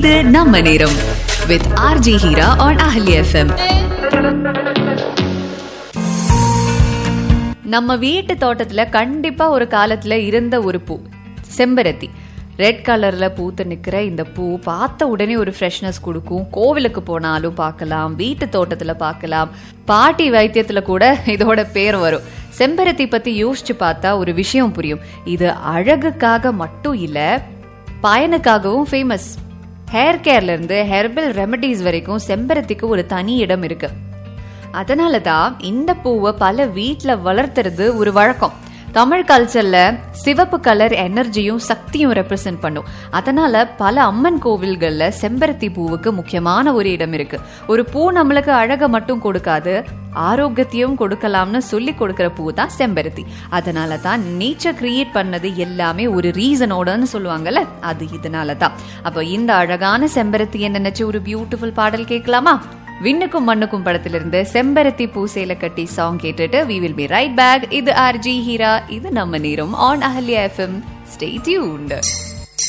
இது நம்ம நேரம் with RJ Heera on Ahalya FM நம்ம வீட்டு தோட்டத்துல கண்டிப்பா ஒரு காலத்துல இருந்த ஒரு பூ செம்பருத்தி ரெட் கலர்ல பூத்து நிக்கிற இந்த பூ பார்த்த உடனே ஒரு ஃப்ரெஷ்னஸ் கொடுக்கும் கோவிலுக்கு போனாலும் பார்க்கலாம் வீட்டு தோட்டத்துல பார்க்கலாம் பாட்டி வைத்தியத்துல கூட இதோட பேர் வரும் செம்பருத்தி பத்தி யோசிச்சு பார்த்தா ஒரு விஷயம் புரியும் இது அழகுக்காக மட்டும் இல்ல பயனுக்காகவும் ஃபேமஸ் ஹேர் கேர்ல இருந்து ஹெர்பல் ரெமடிஸ் வரைக்கும் செம்பருத்திக்கு ஒரு தனி இடம் இருக்கு அதனால தான் இந்த பூவை பல வீட்ல வளர்த்துறது ஒரு வழக்கம் தமிழ் கல்ச்சர்ல சிவப்பு கலர் எனர்ஜியும் சக்தியும் ரெப்ரசென்ட் பண்ணும் அதனால பல அம்மன் கோவில்கள்ல செம்பருத்தி பூவுக்கு முக்கியமான ஒரு இடம் இருக்கு ஒரு பூ நம்மளுக்கு அழக மட்டும் கொடுக்காது ஆரோக்கியத்தையும் கொடுக்கலாம்னு சொல்லி கொடுக்கிற பூ தான் செம்பருத்தி அதனால தான் நேச்சர் கிரியேட் பண்ணது எல்லாமே ஒரு ரீசனோடன்னு சொல்லுவாங்கல்ல அது இதனால தான் அப்போ இந்த அழகான செம்பருத்தியை நினைச்சு ஒரு பியூட்டிஃபுல் பாடல் கேட்கலாமா விண்ணுக்கும் மண்ணுக்கும் படத்திலிருந்து செம்பருத்தி பூசேல கட்டி சாங் கேட்டுட்டு we will be right back இது ஆர்ஜி ஹீரா இது நம்ம நேரம் on Ahalya FM stay tuned